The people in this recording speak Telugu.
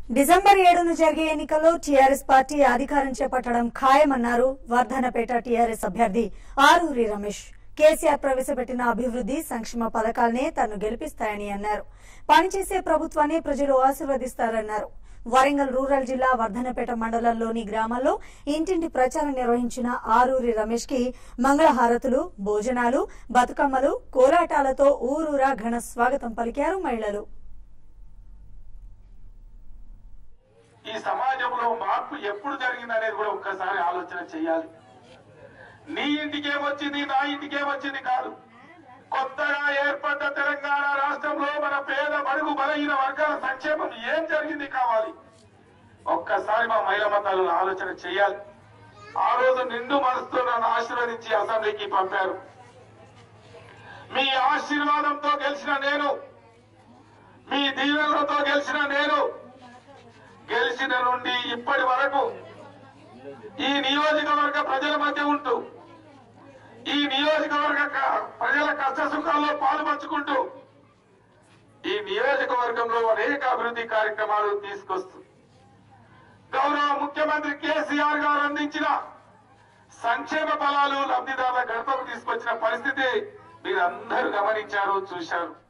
డిసెంబర్ ఏడున జరిగే ఎన్నికల్లో టీఆర్ఎస్ పార్టీ అధికారం చేపట్టడం ఖాయమన్నారు వర్ధనపేట టీఆర్ఎస్ అభ్యర్థి ఆరూరి రమేష్ కేసీఆర్ ప్రవేశపెట్టిన అభివృద్ధి సంక్షేమ పథకాలనే తను గెలిపిస్తాయని అన్నారు పనిచేసే ప్రభుత్వాన్ని ప్రజలు ఆశీర్వదిస్తారన్నారు వరంగల్ రూరల్ జిల్లా వర్ధనపేట మండలంలోని గ్రామాల్లో ఇంటింటి ప్రచారం నిర్వహించిన ఆరూరి రమేష్ కి మంగళహారతులు భోజనాలు బతుకమ్మలు కోలాటాలతో ఊరూరా ఘన స్వాగతం పలికారు మహిళలు ఈ సమాజంలో మార్పు ఎప్పుడు జరిగింది అనేది కూడా ఒక్కసారి ఆలోచన చేయాలి నీ ఇంటికేమొచ్చింది నా ఇంటికేమొచ్చింది కాదు కొత్తగా ఏర్పడ్డ తెలంగాణ రాష్ట్రంలో మన పేద బడుగు బలహీన వర్గాల సంక్షేమం ఏం జరిగింది కావాలి ఒక్కసారి మా మహిళా మతాలు ఆలోచన చేయాలి ఆ రోజు నిండు మనసుతో నన్ను ఆశీర్వదించి అసెంబ్లీకి పంపారు మీ ఆశీర్వాదంతో గెలిచిన నేను మీ దీవెనలతో గెలిచిన నేను గెలిచిన నుండి ఇప్పటి వరకు ఈ నియోజకవర్గ ప్రజల మధ్య ఉంటూ ఈ నియోజకవర్గ క- ప్రజల కష్ట సుఖాల్లో పాలు పంచుకుంటూ ఈ నియోజకవర్గంలో అనేక అభివృద్ధి కార్యక్రమాలు తీసుకొస్తూ గౌరవ ముఖ్యమంత్రి కేసీఆర్ గారు అందించిన సంక్షేమ ఫలాలు లబ్ధిదారుల గడపకు తీసుకొచ్చిన పరిస్థితి మీరందరూ గమనించారు చూశారు